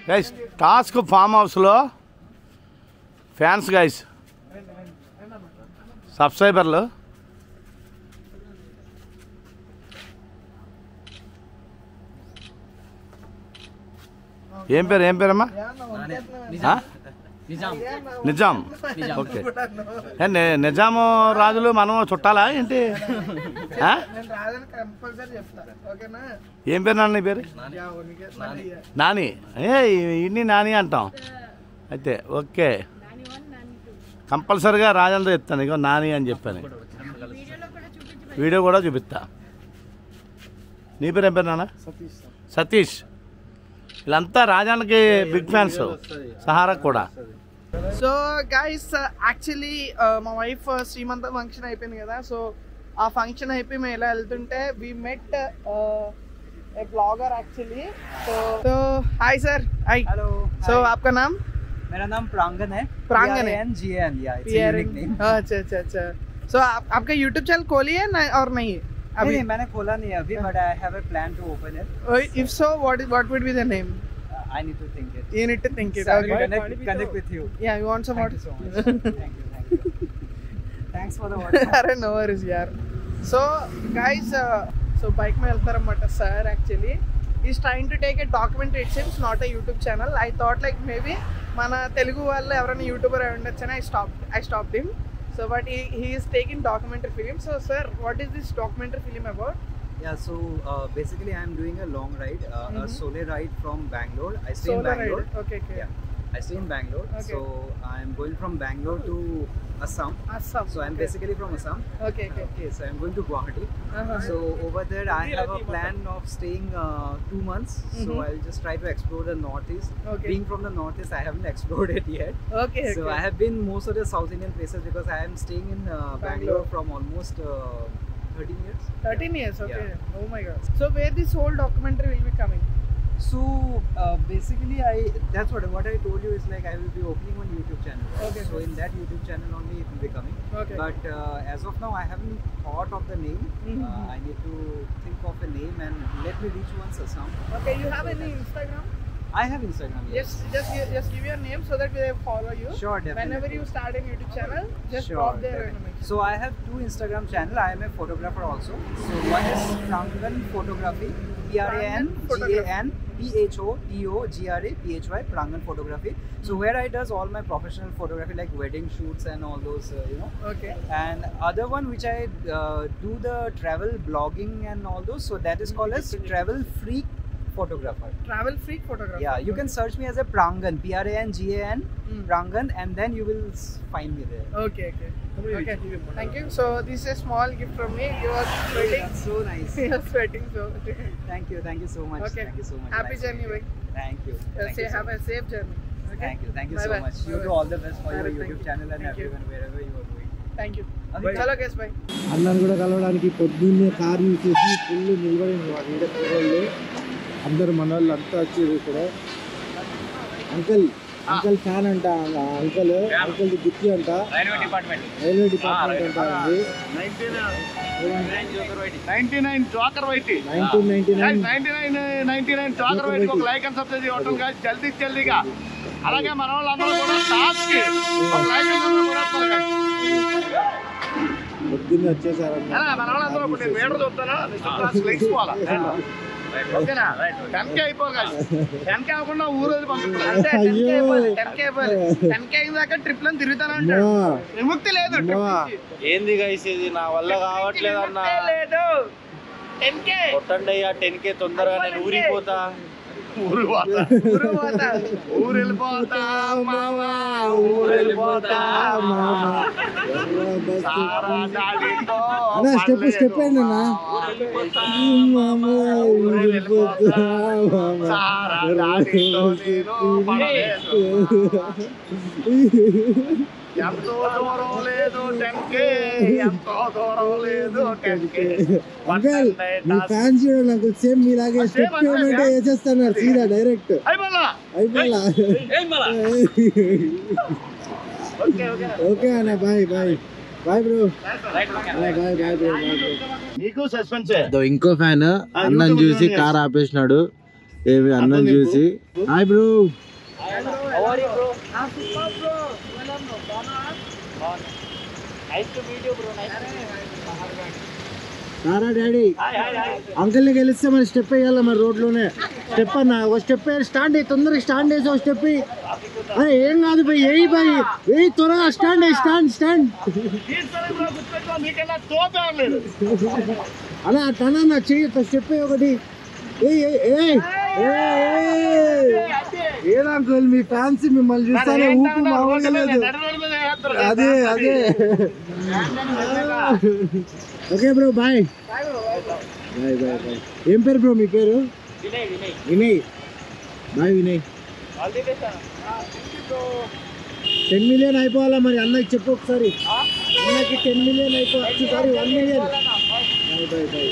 Guys task farm హౌస్లో fans guys సబ్స్క్రైబర్లు ఏం పేరు ఏం పేరమ్మా ఆ? నిజాం ఓకే ఏ, ని- నిజాము రాజులు మనం చుట్టాలా ఏంటి ఆ? నేను రాదని కంపల్సరీ చెప్తా ఓకేనా ఏం పేరు నాన్న నీ పేరు యా, ఉనికి నాని. నాని ఏ ఇన్ని నాని అంటాం అయితే ఓకే కంపల్సరిగా రాజంతో చెప్తాను ఇగో నాని అని చెప్పాను వీడియో కూడా చూపిస్తా నీ పేరు ఏం పేరు నాన్న సతీష్ వీళ్ళంతా రాజానికి బిగ్ ఫ్యాన్స్ సహారా కూడా సో గైస్ యాక్చువల్లీ మా వైఫ్ శ్రీమంత ఫంక్షన్ అయిపోయింది కదా సో ఆ ఫంక్షన్ అయిపోయి మేము ఇలా వెళ్తుంటే we met a vlogger actually so so hi sir hi hello so hi. आपका नाम मेरा नाम प्रांगन है प्रांगन है? जी एन या इट्स PR यूनिक नेम अच्छा अच्छा अच्छा सो आप, आपका यूट्यूब चैनल खोली है ना और नहीं अभी अभी नहीं मैंने खोला नहीं अभी but I have a plan to open it if so what is what would be the name Uh, I need to think it you need to think it So I will okay connect, connect with you yeah you want some thank you water so much thank you thank you thanks for the water అరే no worries యార్ so guys so bike మీద వెళ్తారన్నమాట sir actually is trying to take a documentary it seems not a YouTube channel I thought like maybe మన తెలుగు వాళ్ళు ఎవరైనా YouTuber అయి ఉండొచ్చని I stop I stop him so but he is taking documentary film so sir what is this documentary film about yeah so uh, basically i am doing a long ride uh, a Mhm. solo ride from bangalore i stay in solo bangalore ride okay okay yeah i stay in bangalore Okay. so i am going from bangalore to assam Assam so i'm basically from assam okay okay okay so i'm going to guwahati So over there, I have a plan of staying uh, two months. So Mhm. I'll just try to explore the northeast. Okay. Being from the northeast, I haven't explored it yet. Okay So I have been most of the South Indian places because I am staying in uh, Bangalore. Bangalore from almost uh, 13 years. Thirteen years okay Yeah. Oh my god so where this whole documentary will be coming So uh, basically, I that's what what I told you is like I will be opening one YouTube channel. Okay. So in that YouTube channel only it will be coming. Okay But uh, as of now, I haven't thought of the name. Mhm. Uh, I need to think of a name and let me reach once Assam. Okay you have any Instagram I have Instagram. Yes. Just, just, gi- just give your name so that we follow you. Sure, definitely. Whenever you start a YouTube channel, just Sure, drop their definitely. information. So I have two Instagram channel. I am a photographer also. So one is Prangan Photography. P R A N G A N P H O T O G R A P H Y Prangan Photography. So where I does all my professional photography like wedding shoots and all those, uh, you know. Okay. And other one which I uh, do the travel blogging and all those. So that is called as Travel Freak Photographer. Travel freak photographer. Yeah, you can search me as a Prangan, P R A N G A N, Mm. Prangan, and then you will s- find me there. Okay, okay. Okay. Thank you. So this is a small gift from me. You are sweating. That's so nice. you are sweating. So Thank you, thank you so much. okay. Thank you so much. Happy Nice journey, meeting bhai. you. Thank you. Uh, Thank say you so have much. a safe journey. Okay. Thank you, thank you Bye so bye. much. You Bye do bye. all the best for Bye your bye. Thank YouTube you. channel and Thank you. everyone wherever you are going. Thank you. Okay. Chalo guys, bye. అన్నను కూడా కలవడానికి పొద్దున్నే car చూసేసి full నిలబడింది వాడు ఈడ కుర్రోళ్ళు అందరు మన వాళ్ళు అంతా వచ్చారు ఇక్కడ అంకల్ అంకల్ ఫ్యాన్ అంట ఆ అంకల్ అంకల్ దిక్కి అంట రైల్వే డిపార్ట్మెంట్ అంట ఉంది నైన్టీ నైన్ జోకర్ వైటీ nineteen ninety nine ninety nine ninety nine joker white ఒక లైక్ అండ్ సబ్సిడీ ఇవ్వటం కాదు జల్దీ జల్దీగా అలాగే మన వాళ్ళందరూ కూడా టాప్ కి ఒక లైక్ అండ్ సబ్సిడీ కూడా వస్తారు guys. పొద్దున్నే వచ్చేసారన్న అలా మన వాళ్ళందరూ ఇప్పుడు నేను మీటర్ చూస్తాను నెక్స్ట్ లైక్స్ పోవాలా ఓకేనా టెన్ కే అయిపోవాలి guys. టెన్ కే అవ్వకుండా ఊరు వదిలి పంపిస్తారు అంటే టెన్ కే అయిపోవాలి టెన్ కే అయిపోవాలి టెన్ కే అయిన దాకా ట్రిప్ లని తిరుగుతానంటాడు అమ్మా, విముక్తి లేదు trip అమ్మా. నుంచి. ఏంది గైస్ ఇది నా వల్ల కావట్లేదు అన్న విముక్తే లేదు టెన్ కే కొట్టండి అయ్యా టెన్ కే తొందరగా నేను ఊరిపోతా ఊరు పోతా ఊరు పోతా ఊరు వెళ్ళిపోతా మావా ఊరు వెళ్ళిపోతా మామ. ఎవరో బస్ సారా డాడీతో అన్నా స్టెప్ స్టెప్ ఏంటి అన్న మామ ఊరు వెళ్ళిపోతా మామ. సారా డాడీతో నేను పడలేదు. ఎంతో దూరం లేదు టెన్కే ఎంతో దూరం లేదు టెన్కే అంకల్ మీ ఫ్యాన్స్ కూడా నాకు సేమ్ మీలాగే స్టెప్ ఏమంటే వేసేస్తున్నారు సీదా డైరెక్ట్ అయిపోలా అయిపోలా ఓకే ఓకే ఓకే అన్న bye bye bye bro bye bye bye bro bye bro నీకు సస్పెన్సే ఇంకో ఫ్యాన్ అన్నం చూసి కార్ ఆపేసినాడు ఏమి అన్నం చూసి హాయ్ బ్రో సారా డాడీ అంకుల్ని గెలిస్తే మరి స్టెప్ వేయాలి మరి రోడ్లోనే స్టెప్ అన్న ఒక స్టెప్ వేయాలి స్టాండ్ అయ్యి తొందరగా స్టాండ్ వేసి ఒక స్టెప్ వేయి అరే ఏం కాదు పోయి వేయి పోయి వేయి త్వరగా స్టాండ్ అయ్యి స్టాండ్ స్టాండ్ అలా తన చెయ్యి స్టెప్ వేయి ఒకటి ఏయ్ ఏయ్ ఏయ్ ఏయ్ ఏం అంకుల్ మీ ఫ్యాన్స్ మిమ్మల్ని చూస్తానే ఊపి మామూలుగా లేదు అదే అదే okay bro bye bye bye bye ఏం పేరు బ్రో మీ పేరు Vinay bye Vinay ten million అయిపోవాలా మరి అన్నకి చెప్పు ఒకసారి అన్నకి టెన్ మిలియన్ అయిపోవాలి sorry one million bye bye bye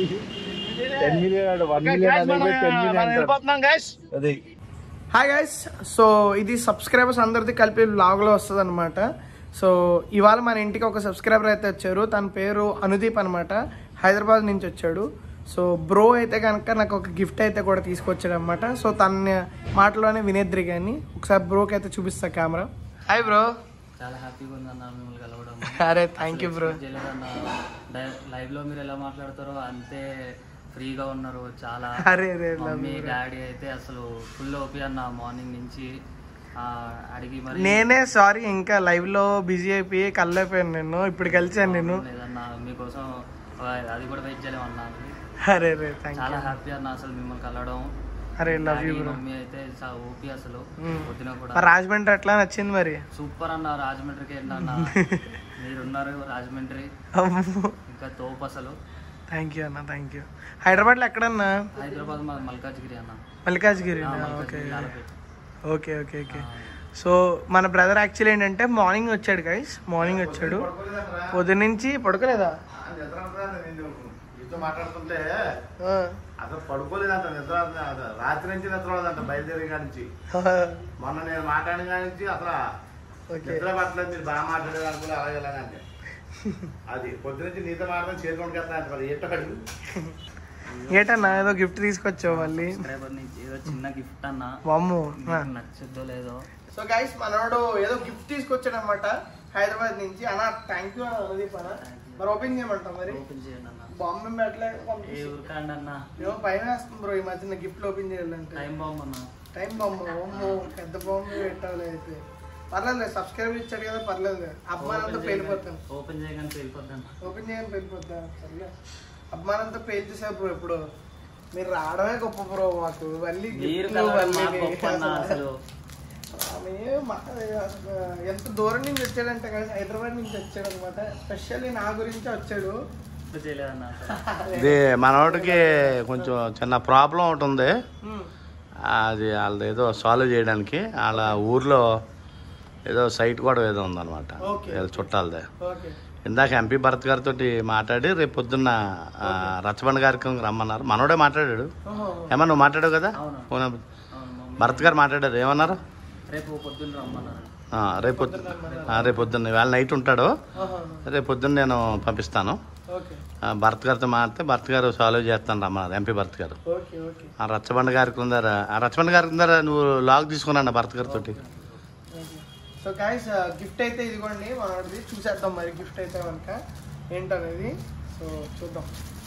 ten million one million అనేది టెన్ మిలియన్ అదే హాయ్ గైస్ సో ఇది సబ్స్క్రైబర్స్ అందరిది కలిపి బ్లాగ్లో వస్తుంది అనమాట సో ఇవాళ మన ఇంటికి ఒక సబ్స్క్రైబర్ అయితే వచ్చారు తన పేరు అనుదీప్ అనమాట హైదరాబాద్ నుంచి వచ్చాడు సో బ్రో అయితే కనుక నాకు ఒక గిఫ్ట్ అయితే కూడా తీసుకొచ్చాడు అనమాట సో తన మాటలోనే వినేద్రి కానీ ఒకసారి బ్రోకి అయితే చూపిస్తా కెమెరా హాయ్ బ్రో చాలా హ్యాపీగా ఉందన్న మిమ్మల్ని కలవడం అరే థ్యాంక్ యూ బ్రో చేయలేదన్న లైవ్ లో మీరు ఎలా మాట్లాడతారో అంతే ఫ్రీగా ఉన్నారు చాలా అరే అరే మమ్మీ డాడీ అయితే అసలు ఫుల్ ఓపీ అన్న మార్నింగ్ నుంచి ఆ, అడిగి మరి నేనే సారీ ఇంకా లైవ్లో బిజీ అయిపోయి కళ్ళైపోయాను నేను ఇప్పుడు కలిసాను నేను లేదన్న మీకోసం ఆ, అది కూడా వెయిట్ చేయలేమన్నా అరే అరే థ్యాంక్ చాలా హ్యాపీ అన్న అసలు మిమ్మల్ని కలవడం అరే love you daddy bro mummy అయితే చాలా ఓపీ అసలు మ్మ్. పొద్దున కూడా మరి రాజమండ్రి ఎట్లా నచ్చింది మరి సూపర్ అన్న రాజమండ్రికి ఏంటన్న మీరున్నారు రాజమండ్రి ఇంకా తోపు అసలు థ్యాంక్ యూ అన్న థ్యాంక్ యూ హైదరాబాద్లో ఎక్కడన్నా హైదరాబాద్ మా మల్కాజ్గిరి అన్న మల్కాజ్గిరి ఆ, okay Malkajgiri Lalapet. Okay okay okay so మన బ్రదర్ యాక్చువల్లీ ఏంటంటే మార్నింగ్ వచ్చాడు గైస్ మార్నింగ్ వచ్చాడు పొద్దు నుంచి పడుకోలేదా నీతో మాట్లాడుతుంటే ఆ. అసలు పడుకోలేదంట నిద్ర అసలు రాత్రి నుంచి నిద్ర రాదంట బయలుదేరి కాడి నుంచి మొన్న నేను మాట్లాడిన కాడి నుంచి అసలు ఓకే నిద్ర పట్టలేదు మీరు బాగా మాట్లాడేది అనుకుని అలాగే ఇలాగంటే అది పొద్దు నుంచి నీతో మాట్లాడి చేరుకోండి కదా మరి ఏంటో అడుగు ఏటన్నా ఏదో గిఫ్ట్ తీసుకొచ్చావు మళ్ళీ సబ్స్క్రైబర్ నుంచి ఏదో చిన్న గిఫ్ట్ అన్న వామ్ము మీకు నచ్చుద్దో లేదో సో గైస్ మనోడు ఏదో గిఫ్ట్ తీసుకొచ్చాడు అనమాట హైదరాబాద్ నుంచి అన్న థ్యాంక్ యూ అనుదీప్ అన్న మరి ఓపెన్ చేయమంటాం మరి ఓపెన్ చేయండి అన్న బాంబే పెట్టలే ఏ ఊరికండి అన్న ఏమో పైన వేస్తుంది బ్రో ఈ మధ్యన గిఫ్ట్లు ఓపెన్ చేయాలంటే టైం బాంబ్ అన్న టైం బొమ్మ ఓమ్మో పెద్ద బొమ్మ పెట్టాలి అయితే పర్లేదు సబ్స్క్రైబర్ ఇచ్చాడు కదా పర్లేదు అభిమానంతో పేలిపోతాను ఓపెన్ చేయగానే వెళ్ళిపోద్ది అన్న ఓపెన్ చేయని పేలిపోతా సర్లే అభిమానంతో పేల్చేసా బ్రో ఇప్పుడు మీరు రావడమే గొప్ప బ్రో మాకు మళ్ళీ మీరు గిఫ్ట్లు, కలవడం మళ్ళీ మాకు గొప్ప అన్న అసలు ఆమె మా- అసలు ఎంత దూరం నుంచి వచ్చాడంటే కదా హైదరాబాద్ నుంచి వచ్చాడు అనమాట స్పెషల్లీ నా గురించి వచ్చాడు ఇప్పుడు చేయలేదన్న అసలు ఇది మనోడికి కొంచెం చిన్న ప్రాబ్లం ఒకటి ఉంది ఉమ్, అది వాళ్ళది ఏదో సాల్వ్ చేయడానికి వాళ్ళ ఊర్లో ఏదో సైట్ కూడా ఏదో ఉందన్నమాట Okay. వీళ్ళ చుట్టాలదే ఓకే ఇందాక ఎంపీ భరత్ గారితో మాట్లాడి రేపు పొద్దున్న ఆ, రచ్చబండ గారికి రమ్మన్నారు మనోడే మాట్లాడాడు ఓహో ఏమన్నా నువ్వు మాట్లాడావు కదా అవును. ఫోన్ అవును మమ్మీ భరత్ గారు మాట్లాడారు ఏమన్నారు రేపు పొద్దున్న రమ్మన్నారు ఆ, రేపు పొద్దున్న ఆ, రేపు పొద్దున్న వేళ నైట్ ఉంటాడు ఓహో రేపు పొద్దున్న నేను పంపిస్తాను ఓకే ఆ, భరత్ గారితో మాట్లాడితే భరత్ గారు సాల్వ్ చేస్తాను రమ్మన్నారు ఎంపీ భరత్ గారు ఓకే ఓకే ఆ రచ్చబండ గారికి ఉందారా ఆ రచ్చబండ గారికి ఉందారా నువ్వు లాగ్ తీసుకున్నా భరత్ గారితో సో గాయస్ గిఫ్ట్ అయితే ఇదిగోండి మనది చూసేద్దాం మరి గిఫ్ట్ అయితే కనుక ఏంటనేది సో చూద్దాం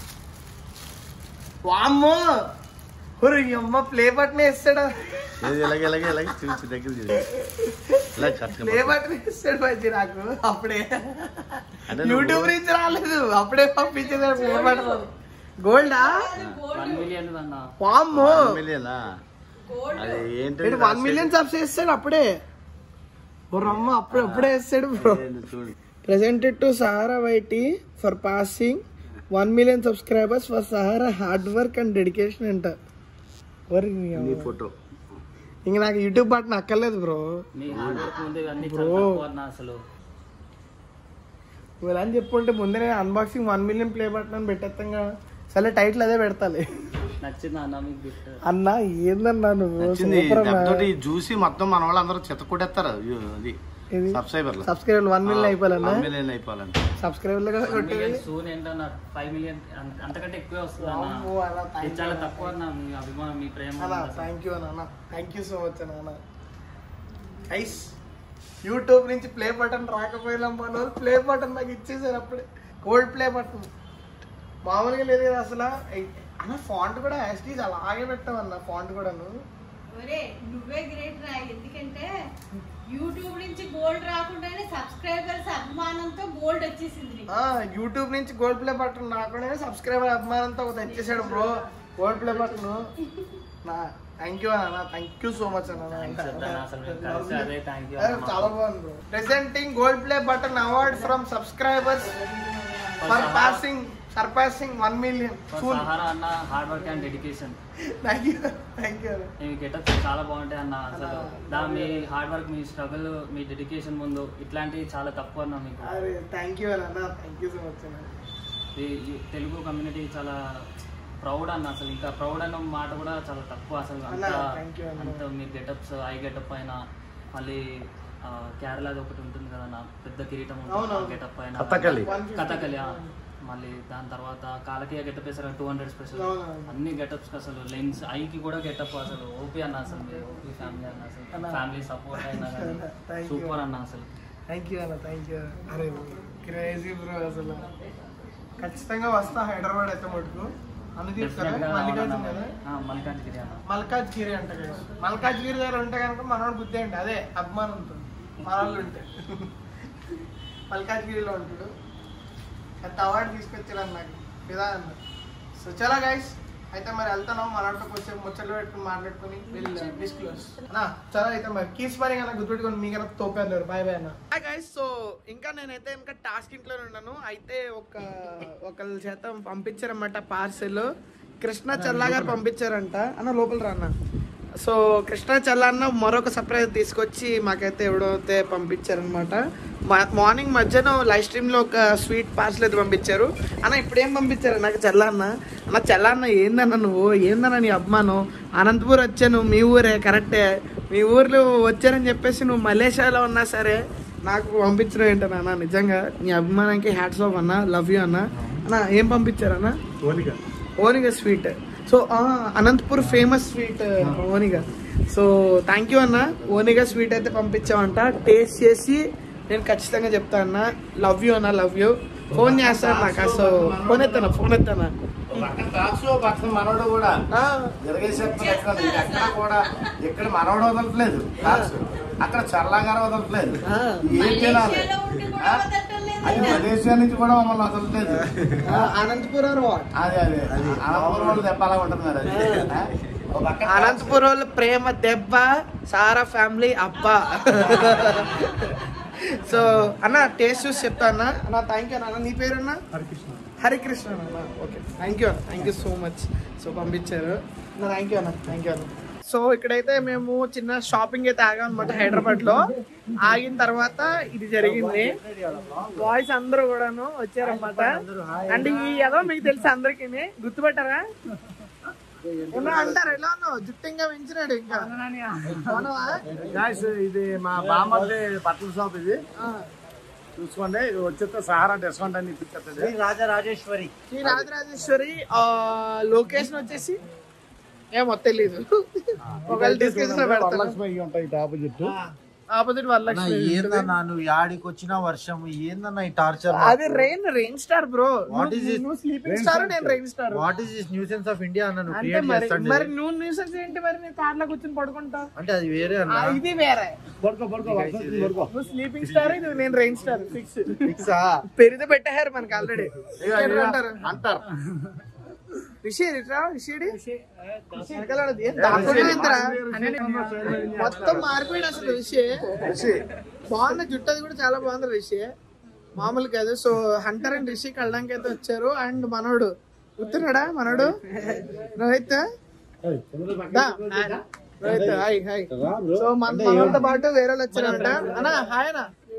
వామ్మో ఒరే ఈ అమ్మ ప్లే బటన్ వేస్తాడా ఇలాగే ఇలాగే ఇలాగే చూసి దగ్గర చూసి ఇలా కరెక్ట్గా ప్లే బటన్ వేస్తాడు మంచి నాకు అప్పుడే అంటే యూట్యూబ్ నుంచి రాలేదు అప్పుడే పంపించేసాడు ప్లే బటన్ గోల్డా వన్ మిలియన్ అన్న వామ్మో మిలియనా అది ఏంటి ఏంటి వన్ మిలియన్ సబ్స్ వేస్తాడు అప్పుడే ఓ రమ్మ అప్పుడే అప్పుడే వేస్తాడు బ్రో చూడు presented to Sahara YT for passing 1 million subscribers for Sahara hard work and dedication అంట ఒరి నీ అమ్మ. నీ ఫోటో ఇంక నాకు యూట్యూబ్ బటన్ అక్కర్లేదు బ్రో మీ హార్డ్ వర్క్ ముందు ఇవన్నీ Bro. చాలా తక్కువ అన్న అసలు నువ్వు ఇలా అని చెప్పుంటే ముందే నేను unboxing one million play button అని పెట్టేస్తాగా సరే టైటిల్ అదే పెడతాలి నచ్చింది అన్న మీకు గిఫ్ట్ అన్నా ఏందన్నా నువ్వు నచ్చింది సూపర్ అన్నా దెబ్బతోటి చూసి మొత్తం మన వాళ్ళందరూ చెత్త కొట్టేస్తారు అయ్యో, అది ఇది సబ్స్క్రైబర్లు సబ్స్క్రైబర్ వన్ మిలియన్ అయిపోవాలన్నా వన్ మిలియన్ అయిపోవాలంటే సబ్స్క్రైబర్లు కదా కొట్టేది సూన్ ఏంటన్నా ఫైవ్ మిలియన్ అంతకంటే ఎక్కువే వస్తుంది అమ్మో అన్న అన్న ఇది చాలా తక్కువ అన్న మీ అభిమానం మీ ప్రేమ అన్న థ్యాంక్ యూ అన్న థ్యాంక్ యూ సో మచ్ అన్న ఐస్ యూట్యూబ్ నుంచి ప్లే బటన్ రాకపోయినా మన వాళ్ళు ప్లే బటన్ నాకు ఇచ్చేసారు అప్పుడే గోల్డ్ ప్లే బటన్ మామూలుగా లేదు కదా అసలు ఐ- అన్న ఫాంట్ కూడా యాస్టీజ్ అలాగే పెట్టామన్న ఫాంట్ కూడాను ఒరే నువ్వే గ్రేట్ రా ఎందుకంటే యూట్యూబ్ నుంచి గోల్డ్ రాకుండానే సబ్స్క్రైబర్స్ అభిమానంతో గోల్డ్ వచ్చేసింది నీకు. ఆ, యూట్యూబ్ నుంచి గోల్డ్ ప్లే బటన్ రాకుండా సబ్స్క్రైబర్ అభిమానంతో ఒకటి తెచ్చేసాడు బ్రో గోల్డ్ ప్లే బటన్ నా థ్యాంక్ యూ అన్న thank you so much Thanks అన్న, అసలు మేము కలిసి అదే థ్యాంక్ యూ అన్న చాలా బాగుంది bro presenting gold play button award from subscribers for passing surpassing one million soon Sahara అన్న hard work and dedication thank you thank you మీ గెటప్స్ చాలా బాగుంటాయి అన్న అసలు దా మీ హార్డ్ వర్క్ మీ స్ట్రగుల్ మీ డెడికేషన్ ముందు ఇట్లాంటివి చాలా తక్కువ అన్న మీకు అరే థ్యాంక్ యూ అన్న థ్యాంక్ యూ సో మచ్ అన్న ఈ ఈ తెలుగు కమ్యూనిటీ చాలా ప్రౌడ్ అన్న అసలు ఇంకా ప్రౌడ్ అన్న మాట కూడా చాలా తక్కువ అసలు అంత అన్న, thank you అన్న. అంత మీ గెటప్స్ ఐ గెటప్ అయినా మళ్ళీ ఆ, కేరళది ఒకటి ఉంటుంది కదా నా పెద్ద కిరీటం అవునవును. గెటప్ అయినా కథకళి. కథకళి ఆ. మళ్ళీ దాని తర్వాత కాలకీయ గెటప్ వేసారు టూ హండ్రెడ్ స్పెషల్ అవునవును. అన్ని గెటప్స్ అసలు లెన్స్ ఐకి కూడా గెటప్ అసలు ఓపీ అన్న అసలు మీరు ఓపీ ఫ్యామిలీ అన్న అసలు ఫ్యామిలీ సపోర్ట్ అయినా కానీ Thank you. సూపర్ అన్న అసలు థ్యాంక్ యూ అన్న థ్యాంక్ యూ అరే క్రేజీ బ్రో అసలు ఖచ్చితంగా వస్తా హైదరాబాద్ అయితే మటుకు అందుకే కదా Definitely గా మల్లికార్జున అవునన్న. కదా ఆ, మల్లికార్జున అన్న మల్కాజ్గిరి అంట కదా మల్కాజ్గిరి దగ్గర ఉంటే కనుక మనోడు బుద్ధి అండి అదే అభిమానంతో మనోళ్ళు ఉంటే మల్కాజ్గిరిలో ఉంటాడు అంత అవార్డు తీసుకొచ్చాడు నాకు కదా అన్న సో చాలా గైస్ అయితే మరి వెళ్తున్నాం మనతో కొంచెం ముచ్చట్లు పెట్టుకుని మాట్లాడుకుని వెళ్ళి డిస్క్లోజ్ అన్న చాలా అయితే మరి కీస్ మరి కన్నా గుర్తుపెట్టుకొని మీ కన్నా తోపారు బాయ్ బాయ్ అన్న హాయ్ గైస్ సో ఇంకా నేనైతే ఇంకా టాస్క్ ఇంట్లోనే ఉన్నాను అయితే ఒక ఒకళ్ళ చేత పంపించారన్నమాట పార్సెల్ కృష్ణ చల్లా గారు పంపించారంట అన్న లోపల రా అన్న సో కృష్ణ చల్లన్న మరొక సర్ప్రైజ్ తీసుకొచ్చి మాకైతే ఎవడైతే పంపించారనమాట మార్నింగ్ మధ్యాహ్నం లైవ్ స్ట్రీమ్లో ఒక స్వీట్ పార్సల్ అయితే పంపించారు అన్న ఇప్పుడు ఏం పంపించారు నాకు చల్లన్న అన్న చల్లన్న ఏందన్న నువ్వు ఏందన్న నీ అభిమానం అనంతపూర్ వచ్చాను మీ ఊరే కరెక్టే మీ ఊర్లో వచ్చారని చెప్పేసి నువ్వు మలేషియాలో ఉన్నా సరే నాకు పంపించడం ఏంటన్నా నిజంగా నీ అభిమానానికి హ్యాట్స్ ఆఫ్ అన్న లవ్ యూ అన్న అన్న ఏం పంపించారన్న ఓనిగా sweet so Anantapur famous sweet ఓనిగా సో థ్యాంక్ యూ అన్న ఓనిగా స్వీట్ అయితే పంపించామంట టేస్ట్ చేసి నేను ఖచ్చితంగా చెప్తా అన్న లవ్ యూ అన్న లవ్ యూ ఫోన్ చేస్తాను నాకు సో ఫోన్ ఎత్తాను ఫోన్ ఎత్తాను పక్కన మనోడు కూడా జరగేసేప్పుడు ఎక్కడ ఎక్కడ కూడా ఇక్కడ మనోడు వదలట్లేదు కార్స్. అక్కడ చల్లంగానే వదలట్లేదు ఆ. ఏం తినాలి మలేషియాలో ఉండి కూడా ఆ? వదలటం లేదు అది మలేషియా నుంచి కూడా మమ్మల్ని వదలట్లేదు అనంతపురం వాట్ అదే అదే అనంతపురం వాళ్ళు దెబ్బ అలా ఉంటుంది మరి అది ఆ? ఒక పక్కన అనంతపురం వాళ్ళ ప్రేమ దెబ్బ సారా ఫ్యామిలీ అబ్బా సో అన్న టేస్ట్ చూసి చెప్తా అన్న అన్న థ్యాంక్ యూ అన్న నీ పేరు అన్న హరికృష్ణ అన్న okay thank you thank you so much so పంపించారు అన్న థ్యాంక్ యూ అన్న థ్యాంక్ యూ అన్న సో ఇక్కడైతే మేము చిన్న షాపింగ్ అయితే ఆగాం అనమాట హైదరాబాద్ లో ఆగిన తర్వాత ఇది జరిగింది బాయ్స్ అందరూ కూడాను వచ్చారన్నమాట అండ్ ఈ ఏదో మీకు తెలుసు అందరికి గుర్తుపెట్టారా ఉన్నా అంటారు ఎలా ఉన్నావు జుట్టు ఇంకా పెంచినాడు ఇంకా అవునవా? గాయస్ ఇది మా బామ్మది బట్టల షాప్ ఇది ఆ. చూసుకోండి ఇది వచ్చేస్తే సహారా డిస్కౌంట్ అని ఇప్పించేస్తుంది రాజరాజేశ్వరి శ్రీ రాజరాజేశ్వరి ఆ, లొకేషన్ వచ్చేసి ఏమో తెలీదు ఒకవేళ డిస్కషన్ పెడతాను వరలక్ష్మి ఇవి ఉంటాయి ఇటు ఆపోజిట్ ఆపోజిట్ వరలక్ష్మి ఏందన్నా నువ్వు యాడికి వచ్చిన వర్షం ఏందన్నా ఈ టార్చర్ అది rain rain star bro What is it? నువ్వు స్లీపింగ్ స్టార్ నేను rain star what is this nuisance of India అన్న నువ్వు అంటే క్రియేట్ మరి చేస్తాడు మరి నువ్వు న్యూసెన్స్ ఏంటి మరి నేను కార్లో కూర్చొని పడుకుంటా అంటే అది వేరే ఆ, అన్న ఇది వేరే పడుకో పడుకో వర్షం పడుకో నువ్వు స్లీపింగ్ స్టార్ ఇది నేను రెయిన్ స్టార్ ఫిక్స్ ఫిక్సా పెరిద పెట్టారు మనకి ఆల్రెడీ అంటారు అంటారు రిషి రిట్రా రిషిడి వెనకాలది. ఏం దాక్కున్నా ఏందిరా? మొత్తం మారిపోయాడు అసలు రిషి రిషి బాగున్న జుట్టు అది కూడా చాలా బాగుంది రిషి మామూలు కాదు సో హంటర్ అండ్ రిషి కళ్ళడానికి అయితే వచ్చారు అండ్ మనోడు గుర్తున్నాడా మనోడు రోహిత్ దా. రోహిత్ హాయ్ హాయ్ సో మన మనతో పాటు వేరే వాళ్ళు వచ్చారంట అన్న హాయ్ అన్న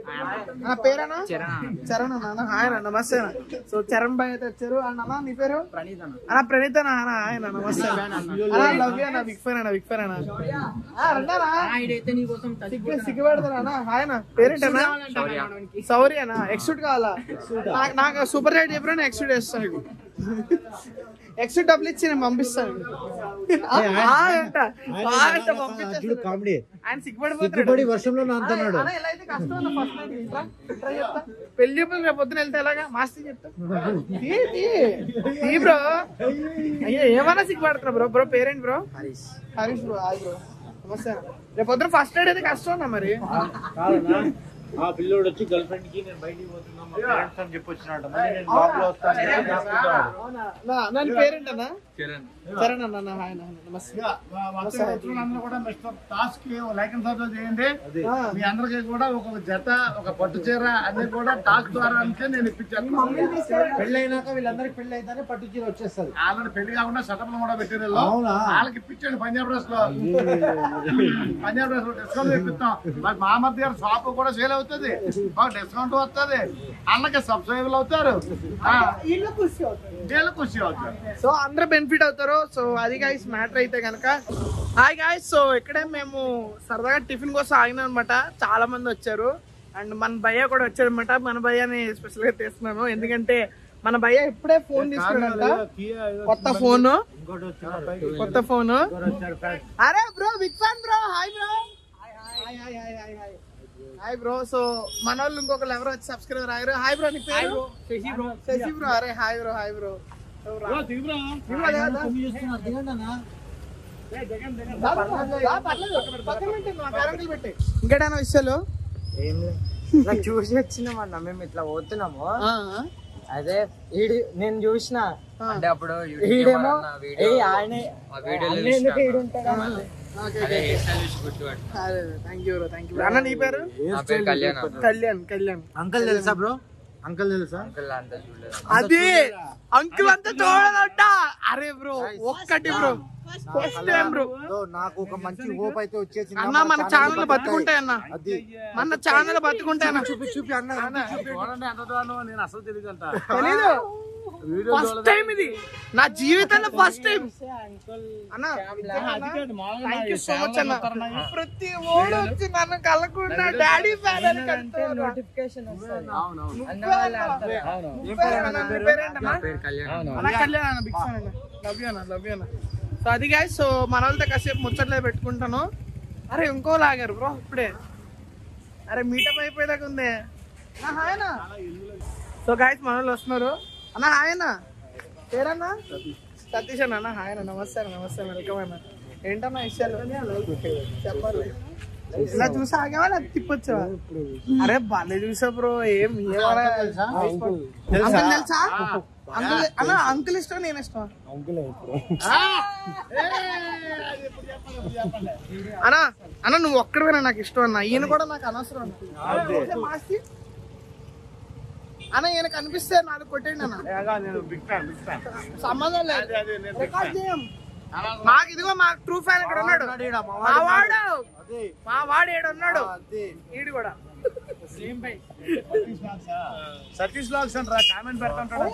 అన్న పేరేనా చరణ్ అన్న అన్న హాయ్ అన్న నమస్తే అన్న సో చరణ్ భాయ్ అయితే వచ్చారు అండ్ అన్న నీ పేరు ప్రణీత్ అన్న అన్న ప్రణీత్ అన్న అన్న హాయ్ అన్న నమస్తే అన్న లవ్ యూ అన్న బిగ్ ఫ్యాన్ అన్న బిగ్ ఫ్యాన్ అన్న ఆ, రండన్నా. సిగ్గు సిగ్గుపడతారా అన్న హాయ్ అన్న పేరేంటన్నా సౌరి అన్న ఎక్స్యూట్ కావాలా నాకు- నాకు సూపర్ రైడ్ చెప్పినా నేను ఎక్స్యూట్ వేస్తాను నీకు ఎక్స్యూట్ డబ్బులు ఇచ్చి నేను పంపిస్తాను ఆ, ఆ అంట ఆ అంట పంపించేస్తాడు. కామెడీ ఆయన సిగ్గుపడిపోతాడు సిగ్గుపడి వర్షంలో నాంతున్నాడు అన్న, ఎలా అయితే కష్టం అన్న ఫస్ట్ నైట్ ఇట్రా, ఇట్రా చెప్తా. పెళ్లి చూపులు రేపు పొద్దున వెళ్తే ఎలాగా మాస్తి చెప్తా తీ, తీ. తీ బ్రో అయ్యో ఏమన్నా సిగ్గుపడుతున్నా bro bro parent bro Harish Harish bro hi bro నమస్తే అన్న. రేపు పొద్దున ఫస్ట్ నైట్ అయితే కష్టం అన్న మరి ఆ పిల్లోడు వచ్చి గర్ల్ ఫ్రెండ్ కి నేను బయటికి పోతున్నా మా పేరెంట్స్ అని చెప్పి వచ్చినాడు మళ్ళీ నేను బ్లాగ్ లో వస్తాను అని చెప్తున్నాడు. అవునా? నా- నా పేరెంట్ అన్న చరణ్ అన్న నా హాయ్ అన్న నమస్తే అందరూ కూడా mister task like and subscribe చేయండి ఆ. మీ అందరికీ కూడా ఒక జత ఒక పట్టు చీర అన్ని కూడా టాస్క్ ద్వారా అంతే నేను ఇప్పించాను పెళ్ళైనాక వీళ్ళందరికి పెళ్ళి అయితేనే పట్టు చీర వచ్చేస్తుంది ఆల్రెడీ పెళ్లి కాకుండా సెటప్ కూడా పెట్టారు వీళ్ళు. అవునా? వాళ్ళకి ఇప్పించండి పంజాబ్ డ్రెస్ లో పంజాబ్ డ్రెస్ లో డిస్కౌంట్ ఇప్పిస్తాం మరి మా మధ్య షాప్ కూడా సేల్ అవుతుంది మాకు డిస్కౌంట్ వస్తుంది అన్నకి సబ్స్క్రైబర్లు అవుతారు ఆ, వీళ్ళు ఖుషి అవుతారు వీళ్ళు ఖుషి అవుతారు సో అందరూ బెనిఫిట్ అవుతారు సో అది గాయస్ మ్యాటర్ అయితే కనుక హాయ్ గాయస్ సో ఇక్కడే మేము సరదాగా టిఫిన్ కోసం ఆగినాం అనమాట చాలా మంది వచ్చారు అండ్ మన భయ్య కూడా వచ్చారు అనమాట మన భయ్యని స్పెషల్ గా తీస్తున్నాను ఎందుకంటే మన భయ్య ఇప్పుడే ఫోన్ తీసుకున్నాడంట కొత్త ఫోన్ ఇంకోటి వచ్చినాడు కొత్త ఫోన్ వచ్చాడు ఫ్యాన్ అరే bro big fan bro hi bro hi hi hi hi hi hi bro so మన వాళ్ళు ఇంకొకరు ఎవరు వచ్చి subscriber hi bro hi bro నీ పేరు శశి బ్రో శశి బ్రో అరే హాయ్ బ్రో హాయ్ బ్రో ఇంకేటైనా విషయాలు ఏం లేదు నాకు చూసి వచ్చినామన్న మేము ఇట్లా పోతున్నాము అదే ఈడు నేను చూసిన అంటే అప్పుడు ఈడేమో ఏ ఆయన ఆయన ఎందుకు ఈడు ఉంటాడా? Thank you bro thank you అన్న నీ పేరు కళ్యాణ్ కళ్యాణ్ అంకల్ తెలుసా బ్రో అంకల్ తెలుసా అది అంకుల్ అంతా చూడదంట అరే బ్రో ఒక్కటి bro first time bro so నాకు ఒక మంచి హోప్ అయితే వచ్చేసింది అన్న మన ఛానల్ బతుకుంటాయి అన్న అది మన ఛానల్ బతుకుంటాయి అన్న చూపి చూపి అన్న చూడండి ఎంత దారుణమో నేను అసలు తెలియదు అంట తెలీదు ఫస్ట్ టైం ఇది నా జీవితంలో ఫస్ట్ టైం అన్న థ్యాంక్ యూ సో మచ్ అన్న ప్రతి ఓడు వచ్చి నన్ను కలకుండా డాడీ ఫ్యాన్ అని కంటారు నోటిఫికేషన్ వస్తుంది నువ్వే అన్న. నువ్వే అన్న. నీ పేరేంటన్నా? అన్న కళ్యాణ్ అన్న బిగ్ ఫ్యాన్ అన్న లవ్ యూ అన్న లవ్ యూ అన్న సో అది గాయస్ సో మన వాళ్ళతో కాసేపు ముచ్చట్లే పెట్టుకుంటాను అరే ఇంకో లాగారు బ్రో ఇప్పుడే అరే మీటప్ అయిపోయేదాకా ఉంది అన్న, హాయ్ అన్న సో గాయస్ మన వాళ్ళు వస్తున్నారు అన్న హాయ్ అన్న పేరన్నా సతీష్ అన్న అన్న హాయ్ అన్న నమస్తే అన్న నమస్తే వెల్కమ్ అన్న ఏంటన్నా విషయాలు చెప్పాలి ఇలా చూసి ఆగావా లేదా తిప్పొచ్చావా అరే బాలే చూసా బ్రో ఏం ఏమన్నా అంకుల్ తెలుసా అంకుల్ అన్న అంకుల్ ఇష్టం నేను ఇష్టం అన్న అన్న నువ్వు ఒక్కడివేనా నాకు ఇష్టం అన్న ఈయన కూడా నాకు అనవసరం అన్న. ఓకే, మాస్తి. అన్న ఈయన కనిపిస్తే నాకు కొట్టండి అన్న నేను బిగ్ ఫ్యాన్ బిగ్ ఫ్యాన్ సంబంధం లేదు రికార్డ్ చేయం మాకు ఇదిగో మా ట్రూ ఫ్యాన్ ఇక్కడ ఉన్నాడు మా వాడు మా వాడు ఏడు ఉన్నాడు ఈడు కూడా సతీష్ బ్లాగ్స్ అంటారా కామెంట్ పెడతాంటాడు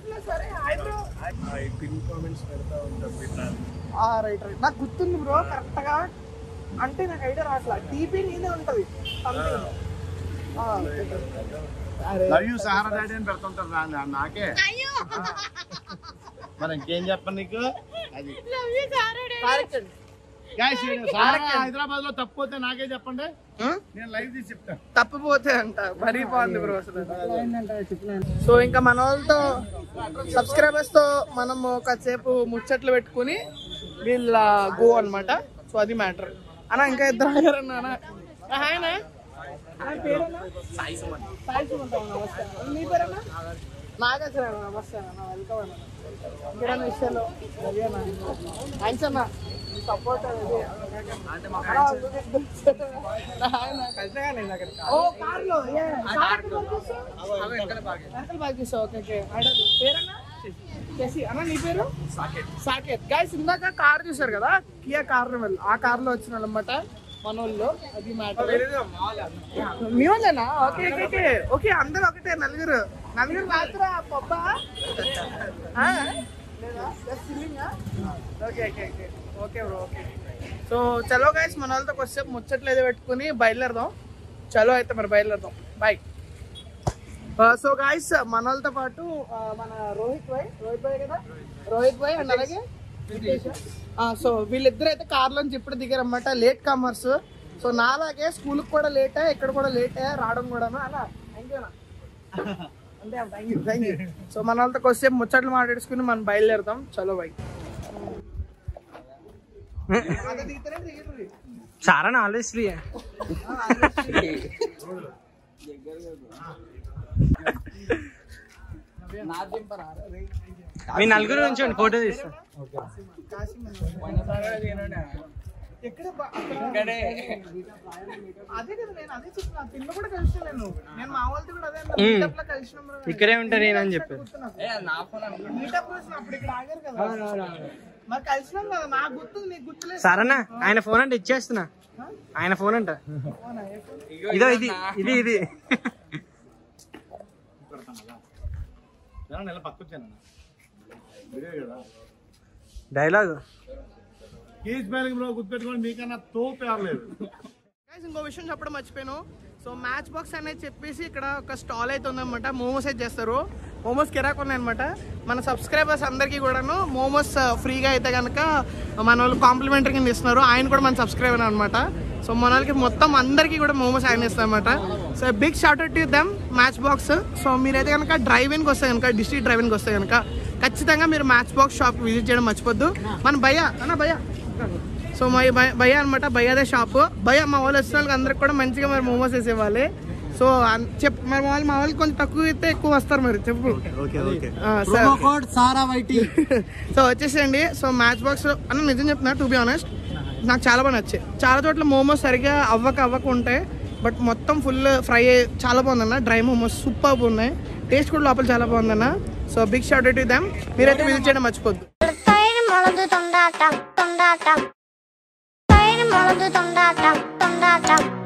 రైట్ రైట్ నాకు గుర్తుంది బ్రో కరెక్ట్ గా అంటే నాకు ఐడియా రావట్లా టీపీ నేనే ఉంటది something. ఆ, అరే లవ్ యూ సహారా డాడీ అని పెడుతుంటారు నా- నా- నాకే మరి ఇంకేం చెప్పను నీకు అది correct అండి. Guys, ఈడ సహారా హైదరాబాద్ లో తప్పిపోతే నాకే చెప్పండి ఆ? నేను లైవ్ తీసి చెప్తాను తప్పిపోతే అంట మరీ బాగుంది బ్రో అసలు సో ఇంకా మన వాళ్ళతో సబ్స్క్రైబర్స్ తో మనము కాసేపు ముచ్చట్లు పెట్టుకుని వీళ్ళ గో అన్నమాట సో అది మ్యాటర్ అన్న ఇంకా ఇద్దరు ఆగారు అన్న అన్న. ఆ, హాయ్ అన్న. ఆయన పేరేనా? సాయి సుమంత్ అన్న, నమస్తే అన్న. నీ పేరన్నా నాగేశ్వర అన్న, నమస్తే అన్న వెల్కమ్ అన్న ఇంకేదన్నా విషయాలు అదే అన్న థ్యాంక్స్ అన్న సపోర్ట్ ఓ కార్లో వెనకాల బాగా చూసావు ఓకే ఓకే ఐడల్ పేరన్నా శశి అన్న నీ పేరు సాకేత్ సాకేత్ గైస్ ఇందాక కార్ చూసారు కదా కియా కార్నివల్ ఆ కార్ లో వచ్చిన అనమాట మనోళ్ళు అది మ్యాటర్ మీ వాళ్ళేనా ఓకే ఓకే ఓకే ఓకే అందరూ ఒకటే నలుగురు నలుగురు మాత్రం పప్ప లేదా సిల్లింగా okay okay okay okay bro okay so చలో గైస్ మన వాళ్ళతో కొద్దిసేపు ముచ్చట్లేదు పెట్టుకుని బయలుదేరదాం చలో అయితే మరి బయలుదేరదాం బాయ్ సో గాయస్ మన వాళ్ళతో పాటు ఆ, మన రోహిత్ భాయ్ రోహిత్ భాయ్ కదా రోహిత్ భాయ్ అండ్ అలాగే సో వీళ్ళిద్దరు అయితే కార్ నుంచి ఇప్పుడు దిగారన్నమాట లేట్ కమర్స్ సో నాలాగే స్కూల్కి కూడా లేటే ఇక్కడ కూడా లేటే రావడం కూడా అలా థ్యాంక్ యూ అంటే thank you thank you so మన వాళ్ళతో కొద్దిసేపు ముచ్చట్లు మాట్లాడుకుని మనం బయలుదేరుతాం చలో బై సారా ఆల్వేస్ ఫ్రీ మీ నలుగురు నుంచి ఫోటో తీస్తాను ఎక్కడ బా- అక్కడ- అదే కదా నేను అదే చెప్తున్నా పిల్ల కూడా కలిసిన నేను నేను మా వాళ్ళతో కూడా అదే మీటప్ లో కలిసినాం రా. ఇక్కడే ఉంటా నేను అని చెప్పాను మీటప్ వచ్చిన అప్పుడు ఇక్కడ ఆగారు కదా మరి కలిసినాం కదా నాకు గుర్తు నీకు గుర్తులేదు సరేనా ఆయన ఫోన్ అంటే ఇచ్చేస్తున్నా ఆయన ఫోన్ అంట అవునా? ఏ ఫోన్? ఇదో ఇది ఇది ఇది నెల పక్క వచ్చాను డైలాగ్ కేజ్ బ్యాలెన్స్ బ్రో గుర్తుపెట్టుకోండి మీకన్నా తోపు లేదు Guys, ఇంకో విషయం చెప్పడం మర్చిపోయాను సో మ్యాచ్ బాక్స్ అనేది చెప్పేసి ఇక్కడ ఒక స్టాల్ అయితే ఉందన్నమాట మోమోస్ అయితే చేస్తారు మోమోస్ కిరాక్ ఉన్నాయన్నమాట మన సబ్స్క్రైబర్స్ అందరికీ కూడాను మోమోస్ ఫ్రీగా అయితే కనుక మన వాళ్ళు కాంప్లిమెంటరీ కింద ఇస్తున్నారు ఆయన కూడా మన సబ్స్క్రైబర్ అనమాట సో మన వాళ్ళకి మొత్తం అందరికీ కూడా మోమోస్ ఆయన ఇస్తారన్నమాట so big shout to them match box so మీరైతే కనుక డ్రైవింగ్కి వస్తే కనుక డిస్ట్రిక్ట్ డ్రైవింగ్కి వస్తే కనుక ఖచ్చితంగా మీరు మ్యాచ్ బాక్స్ షాప్ విజిట్ చేయడం మర్చిపోద్దు మన భయ్య అన్న భయ్య సో మా భయ- భయ్య అనమాట భయ్యదే షాప్ భయ్య మా వాళ్ళు వచ్చిన వాళ్ళకి అందరికి కూడా మంచిగా మరి మోమోస్ వేసేవాళ్ళే సో అన్- చెప్ మరి మా వాళ్ళు మా వాళ్ళకి కొంచెం తక్కువ అయితే ఎక్కువ వస్తారు మరి చెప్పు ఆ, సరే. కోడ్ సారా వైటి సో వచ్చేసేయండి సో మ్యాచ్ బాక్స్ అన్న నిజం చెప్తున్నా టు బి ఆనెస్ట్ నాకు చాలా బాగా నచ్చాయి చాలా చోట్ల మోమోస్ సరిగా అవ్వక అవ్వక ఉంటాయి బట్ మొత్తం ఫుల్ ఫ్రై చాలా బాగుందన్న డ్రై మోమోస్ సూపర్ ఉన్నాయి టేస్ట్ కూడా లోపల చాలా బాగుందన్న so big shout to them మీరైతే విజిట్ చేయడం మర్చిపోద్దు తైరు మొలదు తొండాటం తొండాటం తైరు మొలదు తొండాటం తొండాటం